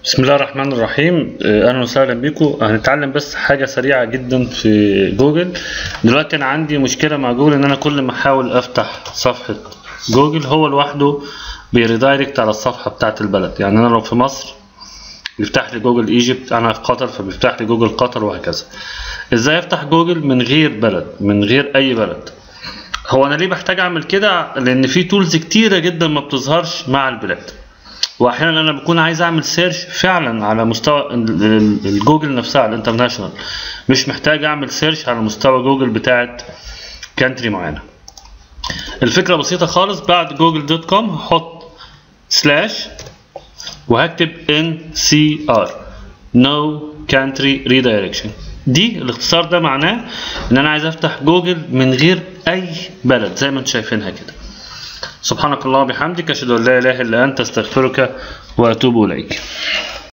بسم الله الرحمن الرحيم آه، اهلا وسهلا بيكم هنتعلم بس حاجه سريعه جدا في جوجل دلوقتي انا عندي مشكله مع جوجل ان انا كل ما احاول افتح صفحه جوجل هو لوحده بيريدايركت على الصفحه بتاعه البلد يعني انا لو في مصر بيفتح لي جوجل ايجيبت انا في قطر فبيفتح لي جوجل قطر وهكذا ازاي افتح جوجل من غير بلد من غير اي بلد هو انا ليه بحتاج اعمل كده لان في تولز كتيره جدا ما بتظهرش مع البلاد واحيانا انا بكون عايز اعمل سيرش فعلا على مستوى ال- ال- الجوجل نفسها الانترناشونال مش محتاج اعمل سيرش على مستوى جوجل بتاعت كانتري معينه الفكره بسيطه خالص بعد جوجل دوت كوم هحط سلاش وهكتب ان سي ار نو كانتري ريدايركشن دي الاختصار ده معناه ان انا عايز افتح جوجل من غير اي بلد زي ما انتم شايفينها كده سبحانك اللهم وبحمدك اشهد ان لا اله الا انت استغفرك واتوب اليك